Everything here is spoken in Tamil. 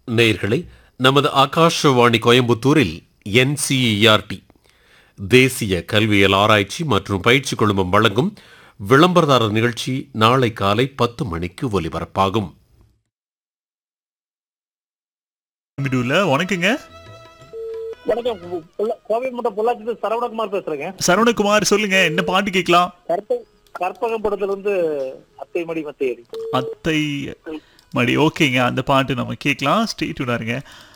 நேயர்களே நமது ஆகாஷவாணி கோயம்புத்தூரில் என்சிஇஆர்டி தேசிய கல்வியல் ஆராய்ச்சி மற்றும் பயிற்சி குழுமம் வழங்கும் விளம்பரதாரர் நிகழ்ச்சி நாளை காலை பத்து மணிக்கு ஒலிபரப்பாகும் மிடுல வணக்கங்க வணக்கம் பு- புள்ள- கோவை மாவட்டம் பொள்ளாச்சி சரவணகுமார் பேசுறேங்க சரவணகுமார் சொல்லுங்க என்ன பாட்டு கேட்கலாம் கற்ப கற்பகம் படத்துல இருந்து அத்தை மடி மத்தையடி அத்தை மடி ஓகேங்க அந்த பாட்டு நம்ம கேட்கலாம் ஸ்டேட் இருங்க